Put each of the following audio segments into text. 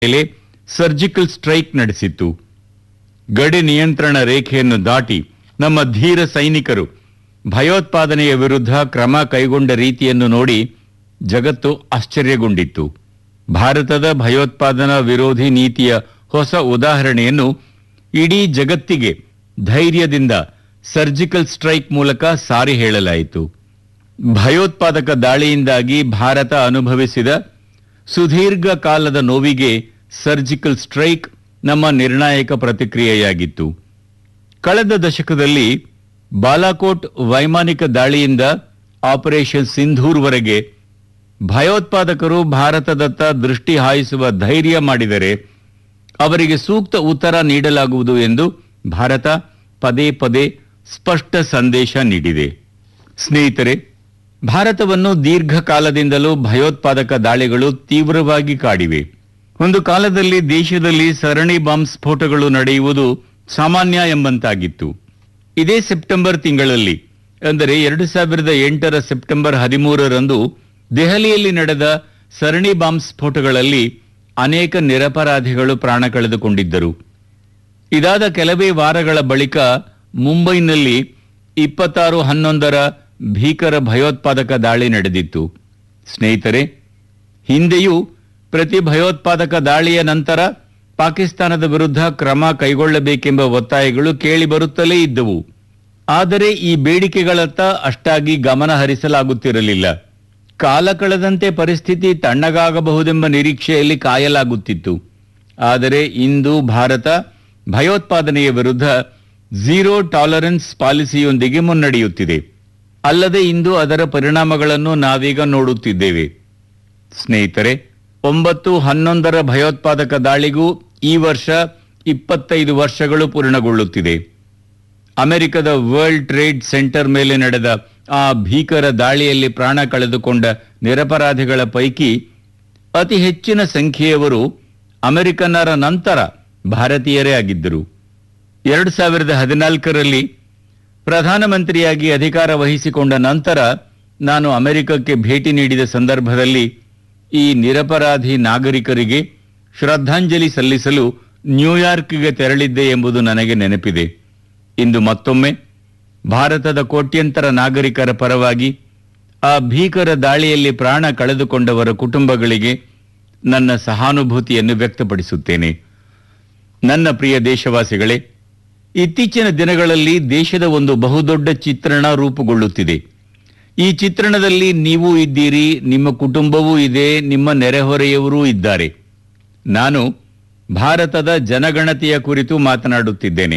ಮೇಲೆ surgical strike ನಡೆಸಿತ್ತು ಗಡಿ ನಿಯಂತ್ರಣ ರೇಖೆಯನ್ನು ದಾಟಿ ನಮ್ಮ ಧೀರ ಸೈನಿಕರು ಭಯೋತ್ಪಾದನೆಯ ವಿರುದ್ಧ ಕ್ರಮ ಕೈಗೊಂಡ ರೀತಿಯನ್ನು ನೋಡಿ ಜಗತ್ತು ಆಶ್ಚರ್ಯಗೊಂಡಿತ್ತು ಭಾರತದ ಭಯೋತ್ಪಾದನಾ ವಿರೋಧಿ ನೀತಿಯ ಹೊಸ ಉದಾಹರಣೆಯನ್ನು ಇಡೀ ಜಗತ್ತಿಗೆ ಧೈರ್ಯದಿಂದ ಸರ್ಜಿಕಲ್ ಸ್ಟ್ರೈಕ್ ಮೂಲಕ ಸಾರಿ ಹೇಳಲಾಯಿತು ಭಯೋತ್ಪಾದಕ ದಾಳಿಯಿಂದಾಗಿ ಭಾರತ ಅನುಭವಿಸಿದ ಸುದೀರ್ಘ ಕಾಲದ ನೋವಿಗೆ ಸರ್ಜಿಕಲ್ ಸ್ಟ್ರೈಕ್ ನಮ್ಮ ನಿರ್ಣಾಯಕ ಪ್ರತಿಕ್ರಿಯೆಯಾಗಿತ್ತು ಕಳೆದ ದಶಕದಲ್ಲಿ ಬಾಲಾಕೋಟ್ ವೈಮಾನಿಕ ದಾಳಿಯಿಂದ ಆಪರೇಷನ್ ಸಿಂಧೂರ್ವರೆಗೆ ಭಯೋತ್ಪಾದಕರು ಭಾರತದತ್ತ ದೃಷ್ಟಿ ಹಾಯಿಸುವ ಧೈರ್ಯ ಮಾಡಿದರೆ ಅವರಿಗೆ ಸೂಕ್ತ ಉತ್ತರ ನೀಡಲಾಗುವುದು ಎಂದು ಭಾರತ ಪದೇ ಪದೇ ಸ್ಪಷ್ಟ ಸಂದೇಶ ನೀಡಿದೆ ಸ್ನೇಹಿತರೆ ಭಾರತವನ್ನು ದೀರ್ಘಕಾಲದಿಂದಲೂ ಭಯೋತ್ಪಾದಕ ದಾಳಿಗಳು ತೀವ್ರವಾಗಿ ಕಾಡಿವೆ ಒಂದು ಕಾಲದಲ್ಲಿ ದೇಶದಲ್ಲಿ ಸರಣಿ ಬಾಂಬ್ ಸ್ಫೋಟಗಳು ನಡೆಯುವುದು ಸಾಮಾನ್ಯ ಎಂಬಂತಾಗಿತ್ತು ಇದೇ ಸೆಪ್ಟೆಂಬರ್ ತಿಂಗಳಲ್ಲಿ ಅಂದರೆ ಎರಡು ಸಾವಿರದ ಎಂಟರ ಸೆಪ್ಟೆಂಬರ್ ಹದಿಮೂರರಂದು ದೆಹಲಿಯಲ್ಲಿ ನಡೆದ ಸರಣಿ ಬಾಂಬ್ ಸ್ಫೋಟಗಳಲ್ಲಿ ಅನೇಕ ನಿರಪರಾಧಿಗಳು ಪ್ರಾಣ ಕಳೆದುಕೊಂಡಿದ್ದರು ಇದಾದ ಕೆಲವೇ ವಾರಗಳ ಬಳಿಕ ಮುಂಬೈನಲ್ಲಿ ಇಪ್ಪತ್ತಾರು ಹನ್ನೊಂದರ ಭೀಕರ ಭಯೋತ್ಪಾದಕ ದಾಳಿ ನಡೆದಿತ್ತು ಸ್ನೇಹಿತರೆ ಹಿಂದೆಯೂ ಪ್ರತಿ ಭಯೋತ್ಪಾದಕ ದಾಳಿಯ ನಂತರ ಪಾಕಿಸ್ತಾನದ ವಿರುದ್ಧ ಕ್ರಮ ಕೈಗೊಳ್ಳಬೇಕೆಂಬ ಒತ್ತಾಯಗಳು ಕೇಳಿಬರುತ್ತಲೇ ಇದ್ದವು ಆದರೆ ಈ ಬೇಡಿಕೆಗಳತ್ತ ಅಷ್ಟಾಗಿ ಗಮನ ಹರಿಸಲಾಗುತ್ತಿರಲಿಲ್ಲ ಕಾಲ ಕಳೆದಂತೆ ಪರಿಸ್ಥಿತಿ ತಣ್ಣಗಾಗಬಹುದೆಂಬ ನಿರೀಕ್ಷೆಯಲ್ಲಿ ಕಾಯಲಾಗುತ್ತಿತ್ತು ಆದರೆ ಇಂದು ಭಾರತ ಭಯೋತ್ಪಾದನೆಯ ವಿರುದ್ಧ ಝೀರೋ ಟಾಲರೆನ್ಸ್ ಪಾಲಿಸಿಯೊಂದಿಗೆ ಮುನ್ನಡೆಯುತ್ತಿದೆ ಅಲ್ಲದೆ ಇಂದು ಅದರ ಪರಿಣಾಮಗಳನ್ನು ನಾವೀಗ ನೋಡುತ್ತಿದ್ದೇವೆ ಸ್ನೇಹಿತರೆ ಒಂಬತ್ತು ಹನ್ನೊಂದರ ಭಯೋತ್ಪಾದಕ ದಾಳಿಗೂ ಈ ವರ್ಷ ಇಪ್ಪತ್ತೈದು ವರ್ಷಗಳು ಪೂರ್ಣಗೊಳ್ಳುತ್ತಿದೆ ಅಮೆರಿಕದ ವರ್ಲ್ಡ್ ಟ್ರೇಡ್ ಸೆಂಟರ್ ಮೇಲೆ ನಡೆದ ಆ ಭೀಕರ ದಾಳಿಯಲ್ಲಿ ಪ್ರಾಣ ಕಳೆದುಕೊಂಡ ನಿರಪರಾಧಿಗಳ ಪೈಕಿ ಅತಿ ಹೆಚ್ಚಿನ ಸಂಖ್ಯೆಯವರು ಅಮೆರಿಕನ್ನರ ನಂತರ ಭಾರತೀಯರೇ ಆಗಿದ್ದರು ಎರಡು ಸಾವಿರದ ಹದಿನಾಲ್ಕರಲ್ಲಿ ಪ್ರಧಾನಮಂತ್ರಿಯಾಗಿ ಅಧಿಕಾರ ವಹಿಸಿಕೊಂಡ ನಂತರ ನಾನು ಅಮೆರಿಕಕ್ಕೆ ಭೇಟಿ ನೀಡಿದ ಸಂದರ್ಭದಲ್ಲಿ ಈ ನಿರಪರಾಧಿ ನಾಗರಿಕರಿಗೆ ಶ್ರದ್ಧಾಂಜಲಿ ಸಲ್ಲಿಸಲು ನ್ಯೂಯಾರ್ಕ್ಗೆ ತೆರಳಿದ್ದೆ ಎಂಬುದು ನನಗೆ ನೆನಪಿದೆ ಇಂದು ಮತ್ತೊಮ್ಮೆ ಭಾರತದ ಕೋಟ್ಯಂತರ ನಾಗರಿಕರ ಪರವಾಗಿ ಆ ಭೀಕರ ದಾಳಿಯಲ್ಲಿ ಪ್ರಾಣ ಕಳೆದುಕೊಂಡವರ ಕುಟುಂಬಗಳಿಗೆ ನನ್ನ ಸಹಾನುಭೂತಿಯನ್ನು ವ್ಯಕ್ತಪಡಿಸುತ್ತೇನೆ ನನ್ನ ಪ್ರಿಯ ದೇಶವಾಸಿಗಳೇ ಇತ್ತೀಚಿನ ದಿನಗಳಲ್ಲಿ ದೇಶದ ಒಂದು ಬಹುದೊಡ್ಡ ಚಿತ್ರಣ ರೂಪುಗೊಳ್ಳುತ್ತಿದೆ ಈ ಚಿತ್ರಣದಲ್ಲಿ ನೀವು ಇದ್ದೀರಿ ನಿಮ್ಮ ಕುಟುಂಬವೂ ಇದೆ ನಿಮ್ಮ ನೆರೆಹೊರೆಯವರೂ ಇದ್ದಾರೆ ನಾನು ಭಾರತದ ಜನಗಣತಿಯ ಕುರಿತು ಮಾತನಾಡುತ್ತಿದ್ದೇನೆ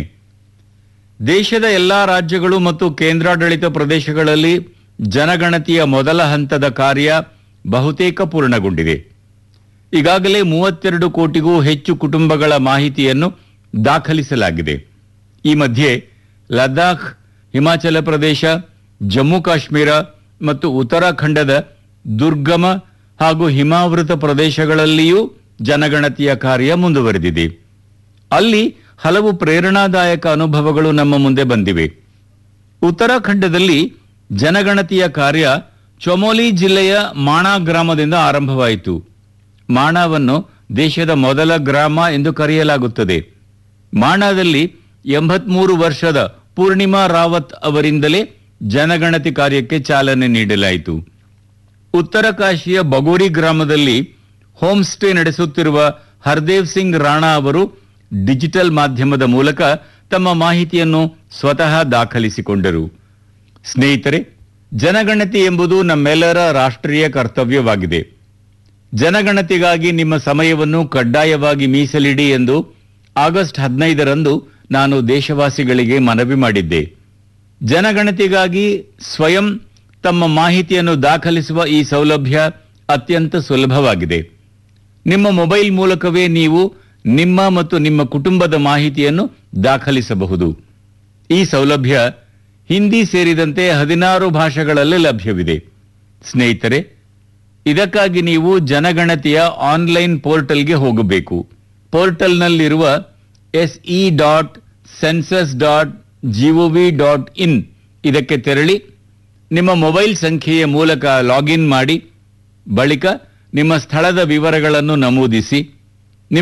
ದೇಶದ ಎಲ್ಲಾ ರಾಜ್ಯಗಳು ಮತ್ತು ಕೇಂದ್ರಾಡಳಿತ ಪ್ರದೇಶಗಳಲ್ಲಿ ಜನಗಣತಿಯ ಮೊದಲ ಹಂತದ ಕಾರ್ಯ ಬಹುತೇಕ ಪೂರ್ಣಗೊಂಡಿದೆ ಈಗಾಗಲೇ ಮೂವತ್ತೆರಡು ಕೋಟಿಗೂ ಹೆಚ್ಚು ಕುಟುಂಬಗಳ ಮಾಹಿತಿಯನ್ನು ದಾಖಲಿಸಲಾಗಿದೆ ಈ ಮಧ್ಯೆ ಲದ್ದಾಖ್ ಹಿಮಾಚಲ ಪ್ರದೇಶ ಜಮ್ಮು ಕಾಶ್ಮೀರ ಮತ್ತು ಉತ್ತರಾಖಂಡದ ದುರ್ಗಮ ಹಾಗೂ ಹಿಮಾವೃತ ಪ್ರದೇಶಗಳಲ್ಲಿಯೂ ಜನಗಣತಿಯ ಕಾರ್ಯ ಮುಂದುವರೆದಿದೆ ಅಲ್ಲಿ ಹಲವು ಪ್ರೇರಣಾದಾಯಕ ಅನುಭವಗಳು ನಮ್ಮ ಮುಂದೆ ಬಂದಿವೆ ಉತ್ತರಾಖಂಡದಲ್ಲಿ ಜನಗಣತಿಯ ಕಾರ್ಯ ಚೊಮೋಲಿ ಜಿಲ್ಲೆಯ ಮಾಣಾ ಗ್ರಾಮದಿಂದ ಆರಂಭವಾಯಿತು ಮಾಣಾವನ್ನು ದೇಶದ ಮೊದಲ ಗ್ರಾಮ ಎಂದು ಕರೆಯಲಾಗುತ್ತದೆ ಮಾಣಾದಲ್ಲಿ ಎಂಬತ್ಮೂರು ವರ್ಷದ ಪೂರ್ಣಿಮಾ ರಾವತ್ ಅವರಿಂದಲೇ ಜನಗಣತಿ ಕಾರ್ಯಕ್ಕೆ ಚಾಲನೆ ನೀಡಲಾಯಿತು ಉತ್ತರ ಕಾಶಿಯ ಬಗೋರಿ ಗ್ರಾಮದಲ್ಲಿ ಹೋಮ್ ಸ್ಟೇ ನಡೆಸುತ್ತಿರುವ ಹರ್ದೇವ್ ಸಿಂಗ್ ರಾಣಾ ಅವರು ಡಿಜಿಟಲ್ ಮಾಧ್ಯಮದ ಮೂಲಕ ತಮ್ಮ ಮಾಹಿತಿಯನ್ನು ಸ್ವತಃ ದಾಖಲಿಸಿಕೊಂಡರು ಸ್ನೇಹಿತರೆ ಜನಗಣತಿ ಎಂಬುದು ನಮ್ಮೆಲ್ಲರ ರಾಷ್ಟ್ರೀಯ ಕರ್ತವ್ಯವಾಗಿದೆ ಜನಗಣತಿಗಾಗಿ ನಿಮ್ಮ ಸಮಯವನ್ನು ಕಡ್ಡಾಯವಾಗಿ ಮೀಸಲಿಡಿ ಎಂದು ಆಗಸ್ಟ್ ಹದಿನೈದರಂದು ನಾನು ದೇಶವಾಸಿಗಳಿಗೆ ಮನವಿ ಮಾಡಿದ್ದೆ ಜನಗಣತಿಗಾಗಿ ಸ್ವಯಂ ತಮ್ಮ ಮಾಹಿತಿಯನ್ನು ದಾಖಲಿಸುವ ಈ ಸೌಲಭ್ಯ ಅತ್ಯಂತ ಸುಲಭವಾಗಿದೆ ನಿಮ್ಮ ಮೊಬೈಲ್ ಮೂಲಕವೇ ನೀವು ನಿಮ್ಮ ಮತ್ತು ನಿಮ್ಮ ಕುಟುಂಬದ ಮಾಹಿತಿಯನ್ನು ದಾಖಲಿಸಬಹುದು ಈ ಸೌಲಭ್ಯ ಹಿಂದಿ ಸೇರಿದಂತೆ ಹದಿನಾರು ಭಾಷೆಗಳಲ್ಲಿ ಲಭ್ಯವಿದೆ ಸ್ನೇಹಿತರೆ ಇದಕ್ಕಾಗಿ ನೀವು ಜನಗಣತಿಯ ಆನ್ಲೈನ್ ಪೋರ್ಟಲ್ಗೆ ಹೋಗಬೇಕು ಪೋರ್ಟಲ್ನಲ್ಲಿರುವ S E dot census dot GOV dot in ಇದಕ್ಕೆ ತೆರಳಿ ನಿಮ್ಮ ಮೊಬೈಲ್ ಸಂಖ್ಯೆಯ ಮೂಲಕ ಲಾಗಿನ್ ಮಾಡಿ ಬಳಿಕ ನಿಮ್ಮ ಸ್ಥಳದ ವಿವರಗಳನ್ನು ನಮೂದಿಸಿ